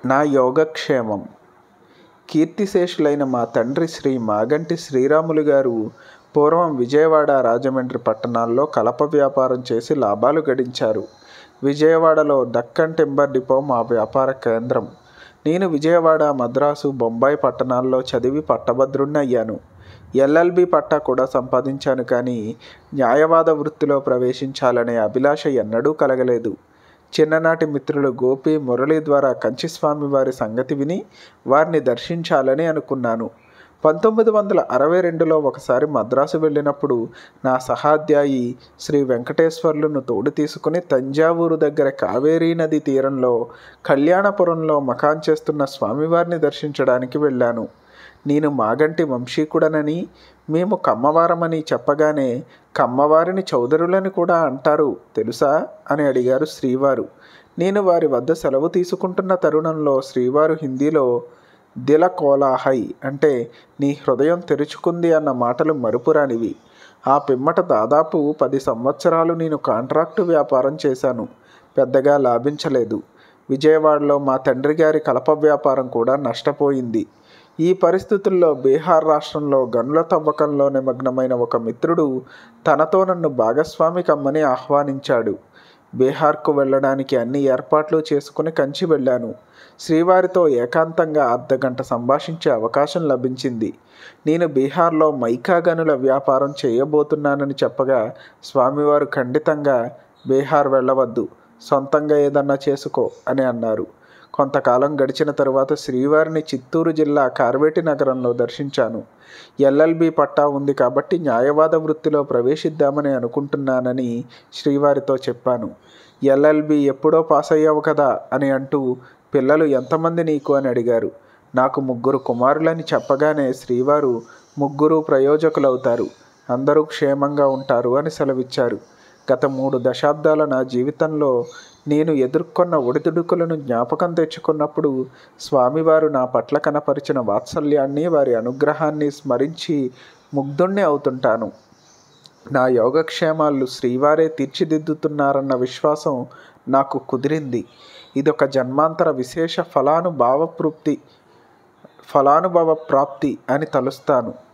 నా యోగక్షేమం కీర్తిశేషులైన మా తండ్రి శ్రీ మాగంటి శ్రీరాములు గారు పూర్వం విజయవాడ రాజమండ్రి పట్టణాల్లో కలప వ్యాపారం చేసి లాభాలు గడించారు విజయవాడలో దక్కన్ టింబర్ డిపో మా వ్యాపార కేంద్రం నేను విజయవాడ మద్రాసు బొంబాయి పట్టణాల్లో చదివి పట్టభద్రుణ్ణి అయ్యాను ఎల్ఎల్బి పట్టా కూడా సంపాదించాను కానీ న్యాయవాద వృత్తిలో ప్రవేశించాలనే అభిలాష ఎన్నడూ కలగలేదు చిన్ననాటి మిత్రులు గోపి మురళి ద్వారా కంచిస్వామి వారి సంగతి విని వారిని దర్శించాలని అనుకున్నాను పంతొమ్మిది వందల అరవై రెండులో ఒకసారి మద్రాసు వెళ్ళినప్పుడు నా సహాధ్యాయి శ్రీ వెంకటేశ్వర్లను తోడు తీసుకుని తంజావూరు దగ్గర కావేరీ నది తీరంలో కళ్యాణపురంలో మకాన్ చేస్తున్న స్వామివారిని దర్శించడానికి వెళ్ళాను నేను మాగంటి వంశీకుడనని మేము కమ్మవారమని చెప్పగానే కమ్మవారిని చౌదరులని కూడా అంటారు తెలుసా అని అడిగారు శ్రీవారు నేను వారి వద్ద సెలవు తీసుకుంటున్న తరుణంలో శ్రీవారు హిందీలో దిల కోలాహై అంటే నీ హృదయం తెరుచుకుంది అన్న మాటలు మరుపురానివి ఆ పిమ్మట దాదాపు పది సంవత్సరాలు నేను కాంట్రాక్టు వ్యాపారం చేశాను పెద్దగా లాభించలేదు విజయవాడలో మా తండ్రి గారి కలప వ్యాపారం కూడా నష్టపోయింది ఈ పరిస్థితుల్లో బీహార్ రాష్ట్రంలో గనుల తవ్వకంలో నిమగ్నమైన ఒక మిత్రుడు తనతో నన్ను భాగస్వామి కమ్మని ఆహ్వానించాడు బీహార్కు వెళ్ళడానికి అన్ని ఏర్పాట్లు చేసుకుని కంచి వెళ్ళాను శ్రీవారితో ఏకాంతంగా అర్ధగంట సంభాషించే అవకాశం లభించింది నేను బీహార్లో మైకా గనుల వ్యాపారం చేయబోతున్నానని చెప్పగా స్వామివారు ఖండితంగా బీహార్ వెళ్ళవద్దు సొంతంగా ఏదన్నా చేసుకో అని అన్నారు కొంతకాలం గడిచిన తరువాత శ్రీవారిని చిత్తూరు జిల్లా కార్వేటి నగరంలో దర్శించాను ఎల్ఎల్బి పట్టా ఉంది కాబట్టి న్యాయవాద వృత్తిలో ప్రవేశిద్దామని అనుకుంటున్నానని శ్రీవారితో చెప్పాను ఎల్ఎల్బి ఎప్పుడో పాస్ అయ్యావు కదా అని అంటూ పిల్లలు ఎంతమంది నీకు అని అడిగారు నాకు ముగ్గురు కుమారులని చెప్పగానే శ్రీవారు ముగ్గురు ప్రయోజకులవుతారు అందరూ క్షేమంగా ఉంటారు అని సెలవిచ్చారు గత మూడు దశాబ్దాల నా జీవితంలో నేను ఎదుర్కొన్న ఒడిదుడుకులను జ్ఞాపకం తెచ్చుకున్నప్పుడు స్వామివారు నా పట్ల కనపరిచిన వాత్సల్యాన్ని వారి అనుగ్రహాన్ని స్మరించి ముగ్ధుణ్ణి అవుతుంటాను నా యోగక్షేమాలు శ్రీవారే తీర్చిదిద్దుతున్నారన్న విశ్వాసం నాకు కుదిరింది ఇదొక జన్మాంతర విశేష ఫలానుభావ ప్రాప్తి ఫలానుభవ ప్రాప్తి అని తలుస్తాను